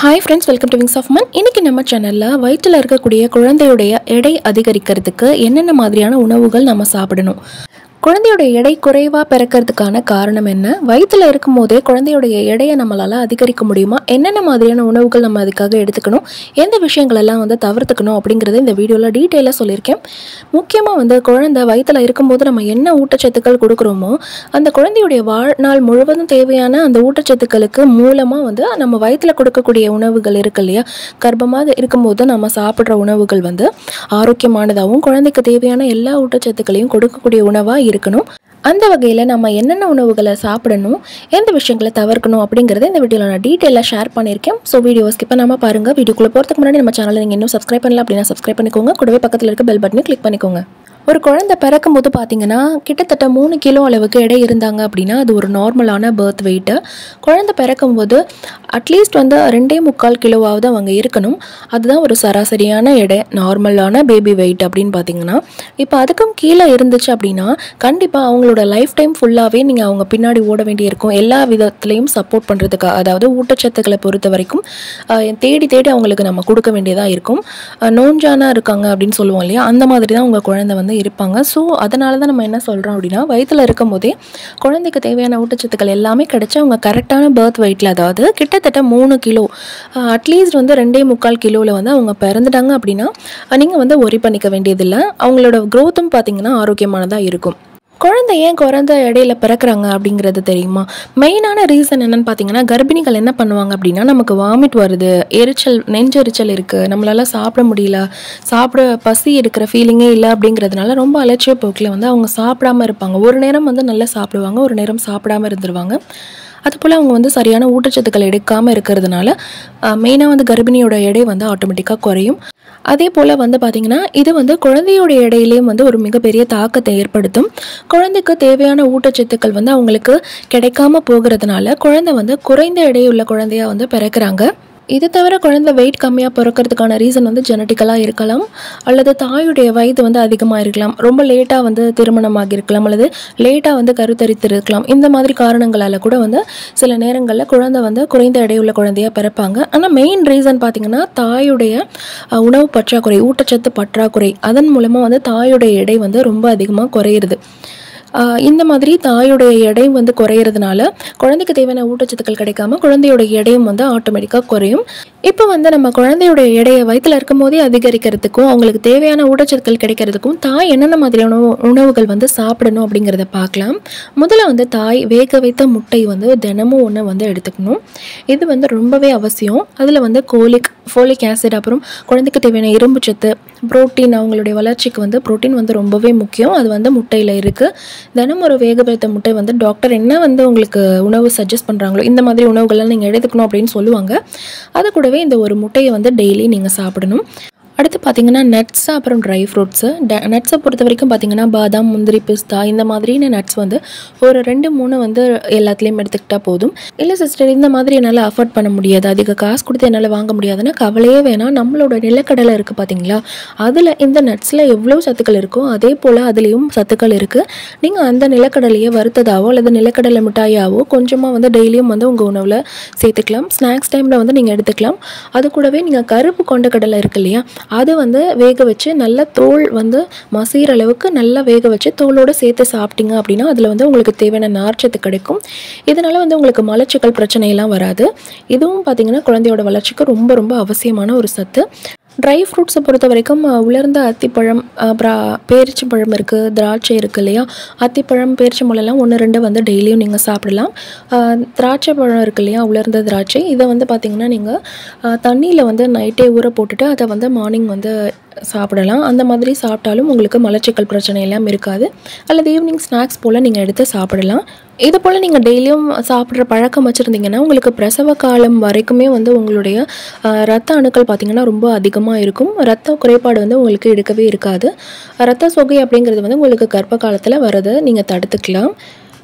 hi friends welcome to wings of man இன்னைக்கு நம்ம சேனலில் வயிற்றில் இருக்கக்கூடிய குழந்தையுடைய எடை அதிகரிக்கிறதுக்கு என்னென்ன மாதிரியான உணவுகள் நம்ம சாப்பிடணும் குழந்தையோட எடை குறைவாக பிறக்கிறதுக்கான காரணம் என்ன வயிற்றில் இருக்கும் போதே குழந்தையோடைய எடையை நம்மளால் அதிகரிக்க முடியுமா என்னென்ன மாதிரியான உணவுகள் நம்ம அதுக்காக எடுத்துக்கணும் எந்த விஷயங்கள் எல்லாம் வந்து தவிர்த்துக்கணும் அப்படிங்கிறத இந்த வீடியோவில் டீட்டெயிலாக சொல்லியிருக்கேன் முக்கியமாக வந்து குழந்தை வயிற்றில் இருக்கும்போது நம்ம என்ன ஊட்டச்சத்துக்கள் கொடுக்குறோமோ அந்த குழந்தையுடைய வாழ்நாள் முழுவதும் தேவையான அந்த ஊட்டச்சத்துக்களுக்கு மூலமாக வந்து நம்ம வயிற்றில் கொடுக்கக்கூடிய உணவுகள் இருக்கு இல்லையா கர்ப்பமாக இருக்கும்போது நம்ம சாப்பிட்ற உணவுகள் வந்து ஆரோக்கியமானதாகவும் குழந்தைக்கு தேவையான எல்லா ஊட்டச்சத்துக்களையும் கொடுக்கக்கூடிய உணவாக இருக்கணும் அந்த வகையில் நம்ம என்னென்ன உணவுகளை சாப்பிடணும் எந்த விஷயங்களை தவிர்க்கணும் அப்படிங்கிறத இந்த வீடியோவில் நான் டீட்டெயிலாக ஷேர் பண்ணியிருக்கேன் ஸோ வீடியோ ஸ்கிப் பண்ணாமல் பாருங்கள் வீடியோக்குள்ளே போகிறதுக்கு முன்னாடி நம்ம சேனலை நீங்கள் இன்னும் சப்ஸ்கிரைப் பண்ணல அப்படின்னா சப்ஸ்கிரைப் பண்ணிக்கோங்க கூடவே பக்கத்தில் இருக்க பெல் பட்டனை கிளிக் பண்ணிக்கோங்க ஒரு குழந்தை பிறக்கும் போது பார்த்தீங்கன்னா கிட்டத்தட்ட மூணு கிலோ அளவுக்கு எடை இருந்தாங்க அப்படின்னா அது ஒரு நார்மலான பர்த் வெயிட்டு குழந்தை பிறக்கும்போது அட்லீஸ்ட் வந்து ரெண்டே முக்கால் கிலோவாவது அவங்க இருக்கணும் அதுதான் ஒரு சராசரியான எடை நார்மலான பேபி வெயிட் அப்படின்னு பார்த்தீங்கன்னா இப்போ அதுக்கும் கீழே இருந்துச்சு அப்படின்னா கண்டிப்பாக அவங்களோட லைஃப் டைம் ஃபுல்லாகவே நீங்கள் அவங்க பின்னாடி ஓட வேண்டியிருக்கும் எல்லா விதத்துலேயும் சப்போர்ட் பண்ணுறதுக்கு அதாவது ஊட்டச்சத்துக்களை பொறுத்த வரைக்கும் ஆஹ், தேடி தேடி அவங்களுக்கு நம்ம கொடுக்க வேண்டியதாக இருக்கும் ஆஹ், நோஞ்சானா இருக்காங்க அப்படின்னு சொல்லுவோம் இல்லையா அந்த மாதிரி தான் உங்கள் குழந்தை வந்து இருப்பாங்க ஸோ அதனால தான் நம்ம என்ன சொல்கிறோம் அப்படின்னா வயிற்றில் இருக்கும் போதே குழந்தைக்கு தேவையான ஊட்டச்சத்துக்கள் எல்லாமே கிடைச்சி அவங்க கரெக்டான பர்த் வெயிட்டில் அதாவது கிட்டத்தட்ட மூணு கிலோ அட்லீஸ்ட் வந்து ரெண்டே முக்கால் கிலோவில் வந்து அவங்க பிறந்துட்டாங்க அப்படின்னா நீங்கள் வந்து ஒரி பண்ணிக்க வேண்டியதில்லை அவங்களோட க்ரோத்தும் பார்த்தீங்கன்னா ஆரோக்கியமானதாக இருக்கும் குழந்தை ஏன் குறைந்த இடையில பிறக்கிறாங்க அப்படிங்கிறது தெரியுமா மெயினான ரீசன் என்னன்னு பார்த்தீங்கன்னா கர்ப்பிணிகள் என்ன பண்ணுவாங்க அப்படின்னா நமக்கு வாமிட் வருது எரிச்சல் நெஞ்செரிச்சல் இருக்குது நம்மளால சாப்பிட முடியல சாப்பிட பசி எடுக்கிற ஃபீலிங்கே இல்லை அப்படிங்கிறதுனால ரொம்ப அலட்சிய போக்கில் வந்து அவங்க சாப்பிடாம இருப்பாங்க ஒரு நேரம் வந்து நல்லா சாப்பிடுவாங்க ஒரு நேரம் சாப்பிடாம இருந்துருவாங்க அதுபோல் அவங்க வந்து சரியான ஊட்டச்சத்துக்கள் எடுக்காமல் இருக்கிறதுனால மெயினாக வந்து கர்ப்பிணியோட எடை வந்து ஆட்டோமேட்டிக்காக குறையும் அதே போல் வந்து பார்த்திங்கன்னா இது வந்து குழந்தையோட எடையிலையும் வந்து ஒரு மிகப்பெரிய தாக்கத்தை ஏற்படுத்தும் குழந்தைக்கு தேவையான ஊட்டச்சத்துக்கள் வந்து அவங்களுக்கு கிடைக்காம போகிறதுனால குழந்தை வந்து குறைந்த எடையுள்ள குழந்தையா வந்து பிறக்கிறாங்க இது தவிர குழந்தை வெயிட் கம்மியாக பிறக்கிறதுக்கான ரீசன் வந்து ஜெனட்டிக்கலாக இருக்கலாம் அல்லது தாயுடைய வயது வந்து அதிகமாக இருக்கலாம் ரொம்ப லேட்டாக வந்து திருமணமாகி இருக்கலாம் அல்லது லேட்டாக வந்து கருத்தரித்து இருக்கலாம் இந்த மாதிரி காரணங்களால் கூட வந்து சில நேரங்களில் குழந்தை வந்து குறைந்த எடையுள்ள குழந்தையாக பிறப்பாங்க ஆனால் மெயின் ரீசன் பார்த்திங்கன்னா தாயுடைய அஹ், உணவு பற்றாக்குறை ஊட்டச்சத்து பற்றாக்குறை அதன் மூலமாக வந்து தாயுடைய எடை வந்து ரொம்ப அதிகமாக குறையிறது ஆஹ் இந்த மாதிரி தாயோடைய எடை வந்து குறையிறதுனால குழந்தைக்கு தேவையான ஊட்டச்சத்துக்கள் கிடைக்காம குழந்தையோட எடையும் வந்து ஆட்டோமேட்டிக்காக குறையும் இப்போ வந்து நம்ம குழந்தையோட எடையை வயிற்றில் இருக்கும் போதே அதிகரிக்கிறதுக்கும் அவங்களுக்கு தேவையான ஊட்டச்சத்துக்கள் கிடைக்கிறதுக்கும் தாய் என்னென்ன மாதிரியான உணவு உணவுகள் வந்து சாப்பிடணும் அப்படிங்கிறத பார்க்கலாம் முதல்ல வந்து தாய் வேக வைத்த முட்டை வந்து தினமும் ஒன்று வந்து எடுத்துக்கணும் இது வந்து ரொம்பவே அவசியம் அதில் வந்து கோலிக் ஃபோலிக் ஆசிட் அப்புறம் குழந்தைக்கு தேவையான இரும்பு சத்து புரோட்டீன் அவங்களுடைய வளர்ச்சிக்கு வந்து புரோட்டீன் வந்து ரொம்பவே முக்கியம் அது வந்து முட்டையில் இருக்குது தினம் ஒரு வேக வைத்த முட்டை வந்து டாக்டர் என்ன வந்து உங்களுக்கு உணவு சஜஸ்ட் பண்ணுறாங்களோ இந்த மாதிரி உணவுகள்லாம் நீங்கள் எடுத்துக்கணும் அப்படின்னு சொல்லுவாங்க அது கூடவே இந்த ஒரு முட்டையை வந்து டெய்லி நீங்கள் சாப்பிடணும் அடுத்து பார்த்தீங்கன்னா நட்ஸ் அப்புறம் ட்ரை ஃப்ரூட்ஸு நட்ஸை பொறுத்த வரைக்கும் பார்த்தீங்கன்னா பாதாம் முந்திரி பிஸ்தா இந்த மாதிரியான நட்ஸ் வந்து ஒரு ரெண்டு மூணு வந்து எல்லாத்துலேயும் எடுத்துக்கிட்டால் போதும் இல்லை சிஸ்டர் இந்த மாதிரி என்னால் அஃபோர்ட் பண்ண முடியாது அதிக காசு கொடுத்து என்னால் வாங்க முடியாதுன்னா கவலையே வேணாம் நம்மளோட நிலக்கடலை இருக்குது பார்த்தீங்களா அதில் இந்த நட்ஸில் எவ்வளோ சத்துக்கள் இருக்கோ அதே போல் அதுலேயும் சத்துக்கள் இருக்குது நீங்கள் அந்த நிலக்கடலையை வறுத்ததாவோ அல்லது நிலக்கடலை மிட்டாயாவோ கொஞ்சமாக வந்து டெய்லியும் வந்து உங்கள் உணவில் சேர்த்துக்கலாம் ஸ்நாக்ஸ் டைமில் வந்து நீங்கள் எடுத்துக்கலாம் அது கூடவே நீங்கள் கருப்பு கொண்ட கடலை இருக்கு இல்லையா அது வந்து வேக வச்சு நல்ல தோல் வந்து மசீர அளவுக்கு நல்லா வேக வச்சு தோலோடு சேர்த்து சாப்பிட்டீங்க அப்படின்னா அதில் வந்து உங்களுக்கு தேவையான நார்ச்சத்து கிடைக்கும் இதனால் வந்து உங்களுக்கு மலச்சிக்கல் பிரச்சனையெல்லாம் வராது இதுவும் பார்த்திங்கன்னா குழந்தையோட வளர்ச்சிக்கு ரொம்ப ரொம்ப அவசியமான ஒரு சத்து ட்ரை ஃப்ரூட்ஸை பொறுத்த வரைக்கும் அஹ், உலர்ந்த அத்திப்பழம் அப்புறம் பேரிச்சம்பழம் இருக்குது திராட்சை இருக்குது இல்லையா அத்திப்பழம் பேரிச்சம்பழம்லாம் ஒன்று ரெண்டு வந்து டெய்லியும் நீங்கள் சாப்பிடலாம் அஹ், திராட்சை பழம் இருக்கு இல்லையா உலர்ந்த திராட்சை இதை வந்து பார்த்திங்கன்னா நீங்கள் தண்ணியில் வந்து நைட்டே ஊற போட்டுட்டு அதை வந்து மார்னிங் வந்து சாப்பிடலாம் அந்த மாதிரி சாப்பிட்டாலும் உங்களுக்கு மலச்சிக்கல் பிரச்சனை எல்லாம் இருக்காது அல்லது ஈவினிங் ஸ்நாக்ஸ் போல் நீங்கள் எடுத்து சாப்பிடலாம் இது போல் நீங்கள் டெய்லியும் சாப்பிட்ற பழக்கம் வச்சுருந்தீங்கன்னா உங்களுக்கு பிரசவ காலம் வரைக்குமே வந்து உங்களுடைய ஆஹ், ரத்த அணுக்கள் பார்த்திங்கன்னா ரொம்ப அதிகமாக இருக்கும் ரத்த குறைபாடு வந்து உங்களுக்கு இருக்கவே இருக்காது ரத்த சொகை அப்படிங்கிறது வந்து உங்களுக்கு கர்ப்ப காலத்தில் வரதை நீங்கள் தடுத்துக்கலாம்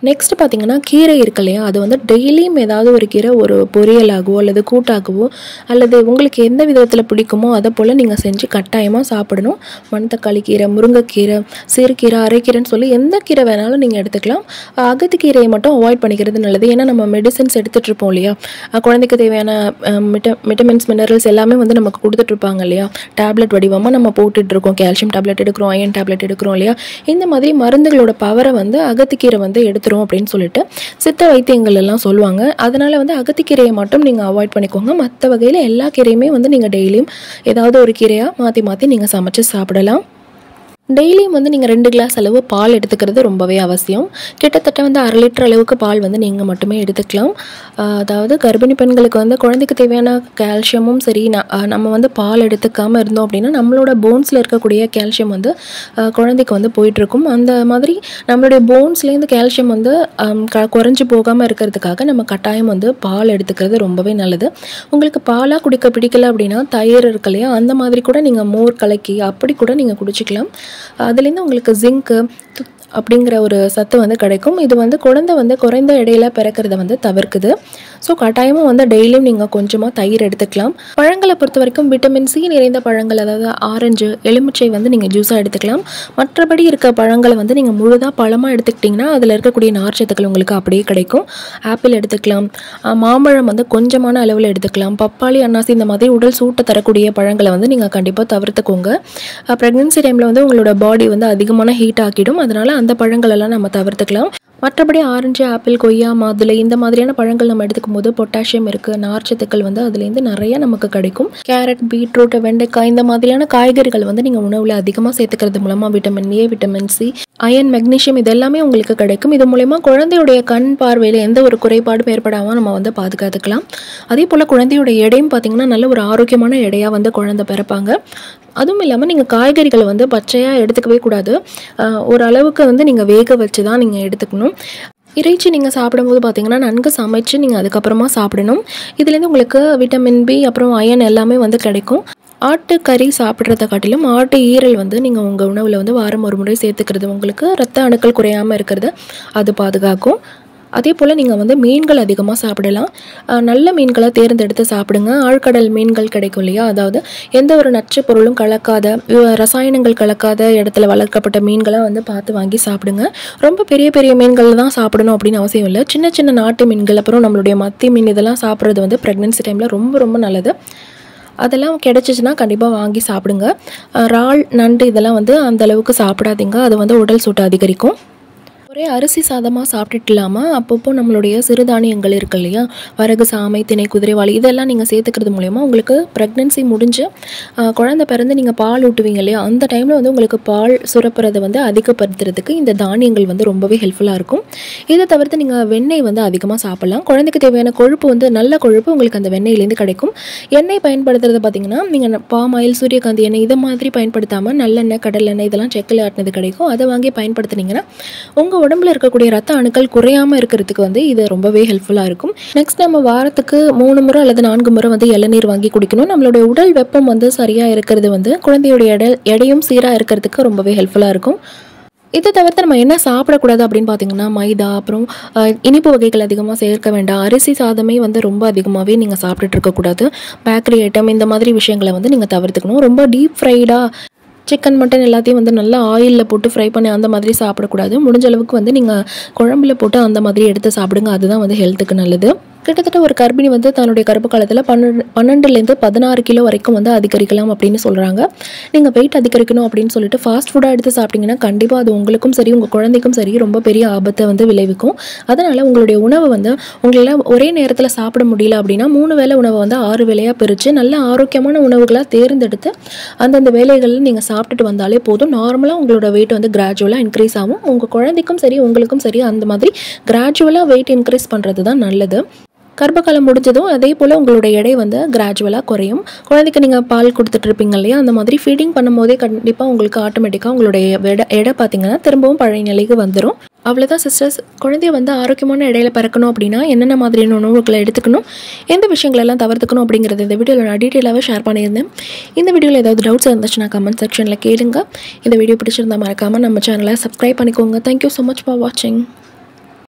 நெக்ஸ்ட் பார்த்தீங்கன்னா கீரை இருக்கு இல்லையா அது வந்து டெய்லியும் ஏதாவது ஒரு கீரை ஒரு பொரியலாகவோ அல்லது கூட்டாகவோ அல்லது உங்களுக்கு எந்த விதத்தில் பிடிக்குமோ அதை போல் நீங்கள் செஞ்சு கட்டாயமாக சாப்பிடணும் மணத்தக்காளி கீரை முருங்கைக்கீரை சிறுகீரை அரைக்கீரைன்னு சொல்லி எந்த கீரை வேணாலும் நீங்கள் எடுத்துக்கலாம் அகத்துக்கீரையை மட்டும் அவாய்ட் பண்ணிக்கிறது நல்லது ஏன்னா நம்ம மெடிசன்ஸ் எடுத்துகிட்டு இருப்போம் இல்லையா அஹ் குழந்தைக்கு தேவையான மிட்ட விட்டமின்ஸ் மினரல்ஸ் எல்லாமே வந்து நமக்கு கொடுத்துட்ருப்பாங்க இல்லையா டேப்லெட் வடிவமாக நம்ம போட்டுட்ருக்கோம் கால்சியம் டேப்லெட் எடுக்கிறோம் அயன் டேப்லெட் எடுக்கிறோம் இல்லையா இந்த மாதிரி மருந்துகளோட பவரை வந்து அகத்திக்கீரை வந்து எடுத்துரும் அப்படின்னு சொல்லிட்டு சித்த வைத்தியங்கள் எல்லாம் சொல்லுவாங்க அதனால் வந்து அகத்திக்கீரையை மட்டும் நீங்கள் அவாய்ட் பண்ணிக்கோங்க மற்ற வகையில் எல்லா கீரையுமே வந்து நீங்கள் டெய்லியும் ஏதாவது ஒரு கீரையாக மாற்றி மாற்றி நீங்கள் சமைச்சு சாப்பிடலாம் டெய்லியும் வந்து நீங்கள் ரெண்டு கிளாஸ் அளவு பால் எடுத்துக்கிறது ரொம்பவே அவசியம் கிட்டத்தட்ட வந்து அரை லிட்டர் அளவுக்கு பால் வந்து நீங்கள் மட்டுமே எடுத்துக்கலாம் ஆஹ் அதாவது கர்ப்பிணி பெண்களுக்கு வந்து குழந்தைக்கு தேவையான கால்சியமும் சரி ந- ஆஹ் நம்ம வந்து பால் எடுத்துக்காமல் இருந்தோம் அப்படின்னா நம்மளோட போன்ஸில் இருக்கக்கூடிய கால்சியம் வந்து ஆஹ் குழந்தைக்கு வந்து போயிட்டுருக்கும் அந்த மாதிரி நம்மளுடைய போன்ஸ்லேருந்து கால்சியம் வந்து ஆம், க குறைஞ்சி போகாமல் இருக்கிறதுக்காக நம்ம கட்டாயம் வந்து பால் எடுத்துக்கிறது ரொம்பவே நல்லது உங்களுக்கு பாலாக குடிக்க பிடிக்கல அப்படின்னா தயிர் இருக்கு இல்லையா அந்த மாதிரி கூட நீங்கள் மோர் கலக்கி அப்படி கூட நீங்கள் குடிச்சிக்கலாம் அதுலேருந்து உங்களுக்கு ஜிங்க்கு அப்படிங்கிற ஒரு சத்து வந்து கிடைக்கும் இது வந்து குழந்தை வந்து குறைந்த எடையில பிறக்கிறத வந்து தவிர்க்குது ஸோ கட்டாயமாக வந்து டெய்லியும் நீங்கள் கொஞ்சமாக தயிர் எடுத்துக்கலாம் பழங்களை பொறுத்த வரைக்கும் விட்டமின் சி நிறைந்த பழங்கள் அதாவது ஆரஞ்சு எலுமிச்சை வந்து நீங்கள் ஜூஸாக எடுத்துக்கலாம் மற்றபடி இருக்க பழங்களை வந்து நீங்கள் முழுதாக பழமாக எடுத்துக்கிட்டிங்கன்னா அதில் இருக்கக்கூடிய நார்ச்சத்துக்கள் உங்களுக்கு அப்படியே கிடைக்கும் ஆப்பிள் எடுத்துக்கலாம் அஹ் மாம்பழம் வந்து கொஞ்சமான அளவில் எடுத்துக்கலாம் பப்பாளி அன்னாசி இந்த மாதிரி உடல் சூட்டை தரக்கூடிய பழங்களை வந்து நீங்கள் கண்டிப்பாக தவிர்த்துக்கோங்க ப்ரெக்னென்சி டைமில் வந்து உங்களோட பாடி வந்து அதிகமான ஹீட் ஆக்கிடும் அதனால் அந்த பழங்களெல்லாம் நம்ம தவிர்த்துக்கலாம் மற்றபடி ஆரஞ்சு ஆப்பிள் கொய்யா மாதுளை இந்த மாதிரியான பழங்கள் நம்ம எடுத்துக்கும் போது பொட்டாசியம் இருக்குது நார்ச்சத்துக்கள் வந்து அதுலேருந்து நிறைய நமக்கு கிடைக்கும் கேரட் பீட்ரூட் வெண்டைக்காய் இந்த மாதிரியான காய்கறிகள் வந்து நீங்கள் உணவில் அதிகமாக சேர்த்துக்கிறது மூலமாக vitamin A vitamin C iron magnesium இது எல்லாமே உங்களுக்கு கிடைக்கும் இது மூலயமா குழந்தையுடைய கண் பார்வையில் எந்த ஒரு குறைபாடும் ஏற்படாமல் நம்ம வந்து பாதுகாத்துக்கலாம் அதே போல் குழந்தையோட எடையும் பார்த்திங்கன்னா நல்ல ஒரு ஆரோக்கியமான எடையாக வந்து குழந்தை பிறப்பாங்க அதுவும் இல்லாமல் நீங்கள் காய்கறிகளை வந்து பச்சையாக எடுத்துக்கவே கூடாது ஆஹ் ஒரு அளவுக்கு வந்து நீங்கள் வேக வச்சு தான் நீங்கள் எடுத்துக்கணும் இறைச்சி நீங்கள் சாப்பிடும்போது பார்த்தீங்கன்னா நன்கு சமைச்சு நீங்கள் அதுக்கப்புறமா சாப்பிடணும் இதுலேருந்து உங்களுக்கு விட்டமின் பி அப்புறம் அயன் எல்லாமே வந்து கிடைக்கும் ஆட்டுக்கறி சாப்பிட்றத காட்டிலும் ஆட்டு ஈரல் வந்து நீங்கள் உங்கள் உணவில் வந்து வாரம் ஒரு முறை சேர்த்துக்கிறது உங்களுக்கு ரத்த அணுக்கள் குறையாமல் இருக்கிறது அது பாதுகாக்கும் அதே போல் நீங்கள் வந்து மீன்கள் அதிகமாக சாப்பிடலாம் அஹ் நல்ல மீன்களை தேர்ந்தெடுத்து சாப்பிடுங்க ஆழ்கடல் மீன்கள் கிடைக்கும் இல்லையா அதாவது எந்த ஒரு நச்சு பொருளும் கலக்காத அஹ் ரசாயனங்கள் கலக்காத இடத்துல வளர்க்கப்பட்ட மீன்களை வந்து பார்த்து வாங்கி சாப்பிடுங்க ரொம்ப பெரிய பெரிய மீன்கள் தான் சாப்பிடணும் அப்படின்னு அவசியம் இல்லை சின்ன சின்ன நாட்டு மீன்கள் அப்புறம் நம்மளுடைய மத்தி மீன் இதெல்லாம் சாப்பிட்றது வந்து ப்ரெக்னென்சி டைமில் ரொம்ப ரொம்ப நல்லது அதெல்லாம் கிடைச்சிச்சுன்னா கண்டிப்பாக வாங்கி சாப்பிடுங்க அஹ் இறால் நண்டு இதெல்லாம் வந்து அந்த அளவுக்கு சாப்பிடாதீங்க அது வந்து உடல் சூட்டை அதிகரிக்கும் ஒரே அரிசி சாதமாக சாப்பிட்டுட்டு இல்லாமல் அப்பப்போ நம்மளுடைய சிறுதானியங்கள் இருக்கு இல்லையா வரகு சாமை திணை குதிரைவாளி இதெல்லாம் நீங்கள் சேர்த்துக்கிறது மூலயமா உங்களுக்கு ப்ரெக்னென்சி முடிஞ்சு ஆஹ், குழந்தை பிறந்து நீங்கள் பால் ஊட்டுவீங்க இல்லையா அந்த டைமில் வந்து உங்களுக்கு பால் சுரப்புறதை வந்து அதிகப்படுத்துறதுக்கு இந்த தானியங்கள் வந்து ரொம்பவே ஹெல்ப்ஃபுல்லாக இருக்கும் இதை தவிர்த்து நீங்கள் வெண்ணெய் வந்து அதிகமாக சாப்பிடலாம் குழந்தைக்கு தேவையான கொழுப்பு வந்து நல்ல கொழுப்பு உங்களுக்கு அந்த வெண்ணெயிலேருந்து கிடைக்கும் எண்ணெய் பயன்படுத்துறது பார்த்தீங்கன்னா நீங்கள் பாம் ஆயில் சூரியகாந்தி எண்ணெய் இதை மாதிரி பயன்படுத்தாமல் நல்லெண்ணெய் கடலெண்ணெய் இதெல்லாம் செக்கில் ஆட்டினது கிடைக்கும் அதை வாங்கி பயன்படுத்துனீங்கன்னா உங்கள் உடம்புல இருக்கக்கூடிய ரத்த அணுக்கள் குறையாமல் இருக்கிறதுக்கு வந்து இது ரொம்பவே ஹெல்ப்ஃபுல்லாக இருக்கும் நெக்ஸ்ட் நம்ம வாரத்துக்கு மூணு முறை அல்லது நான்கு முறை வந்து இளநீர் வாங்கி குடிக்கணும் நம்மளுடைய உடல் வெப்பம் வந்து சரியாக இருக்கிறது வந்து குழந்தையுடைய எடை எடையும் சீராக இருக்கிறதுக்கு ரொம்பவே ஹெல்ப்ஃபுல்லாக இருக்கும் இதை தவிர்த்து நம்ம என்ன சாப்பிடக்கூடாது அப்படின்னு பார்த்தீங்கன்னா மைதா அப்புறம் அஹ், இனிப்பு வகைகள் அதிகமாக சேர்க்க வேண்டாம் அரிசி சாதமே வந்து ரொம்ப அதிகமாகவே நீங்கள் சாப்பிட்டுட்டு இருக்கக்கூடாது பேக்கரி ஐட்டம் இந்த மாதிரி விஷயங்களை வந்து நீங்கள் தவிர்த்துக்கணும் ரொம்ப டீப் ஃப்ரைடாக சிக்கன் மட்டன் எல்லாத்தையும் வந்து நல்லா ஆயிலில் போட்டு ஃப்ரை பண்ணி அந்த மாதிரி சாப்பிடக்கூடாது முடிஞ்ச அளவுக்கு வந்து நீங்கள் குழம்புல போட்டு அந்த மாதிரி எடுத்து சாப்பிடுங்க அதுதான் வந்து ஹெல்த்துக்கு நல்லது கிட்டத்தட்ட ஒரு கர்ப்பிணி வந்து தன்னுடைய கருப்பு காலத்தில் பன்னெண்டு பன்னெண்டுலேருந்து பதினாறு கிலோ வரைக்கும் வந்து அதிகரிக்கலாம் அப்படின்னு சொல்கிறாங்க நீங்கள் வெயிட் அதிகரிக்கணும் அப்படின்னு சொல்லிட்டு ஃபாஸ்ட் ஃபுட்டாக எடுத்து சாப்பிட்டீங்கன்னா கண்டிப்பாக அது உங்களுக்கும் சரி உங்கள் குழந்தைக்கும் சரி ரொம்ப பெரிய ஆபத்தை வந்து விளைவிக்கும் அதனால் உங்களுடைய உணவை வந்து உங்களால் ஒரே நேரத்தில் சாப்பிட முடியல அப்படின்னா மூணு வேளை உணவை வந்து ஆறு வேளையாக பிரித்து நல்ல ஆரோக்கியமான உணவுகளாக தேர்ந்தெடுத்து அந்தந்த வேலைகளில் நீங்கள் சாப்பிட்டுட்டு வந்தாலே போதும் நார்மலாக உங்களோட வெயிட் வந்து கிராஜுவலாக இன்க்ரீஸ் ஆகும் உங்கள் குழந்தைக்கும் சரி உங்களுக்கும் சரி அந்த மாதிரி கிராஜுவலாக வெயிட் இன்க்ரீஸ் பண்ணுறது தான் நல்லது கர்ப்பகாலம் முடிஞ்சதும் அதே போல் உங்களோட எடை வந்து கிராஜுவலாக குறையும் குழந்தைக்கு நீங்கள் பால் கொடுத்துட்டு இருப்பீங்க இல்லையா அந்த மாதிரி ஃபீடிங் பண்ணும்போதே கண்டிப்பாக உங்களுக்கு ஆட்டோமேட்டிக்காக உங்களுடைய எடை எடை பார்த்தீங்கன்னா திரும்பவும் பழைய நிலைக்கு வந்துடும் அவ்வளோதான் சிஸ்டர்ஸ் குழந்தைய வந்து ஆரோக்கியமான இடையில பிறக்கணும் அப்படின்னா என்னென்ன மாதிரியான உணவுகளை எடுத்துக்கணும் எந்த விஷயங்களெல்லாம் தவிர்த்துக்கணும் அப்படிங்கிறது இந்த வீடியோவில் நான் டீட்டெயிலாகவே ஷேர் பண்ணியிருந்தேன் இந்த வீடியோவில் ஏதாவது டவுட்ஸ் இருந்துச்சுன்னா கமெண்ட் செக்ஷனில் கேளுங்க இந்த வீடியோ பிடிச்சிருந்தா மறக்காமல் நம்ம சேனலை சப்ஸ்கிரைப் பண்ணிக்கோங்க தேங்க்யூ ஸோ மச் ஃபார் வாட்சிங்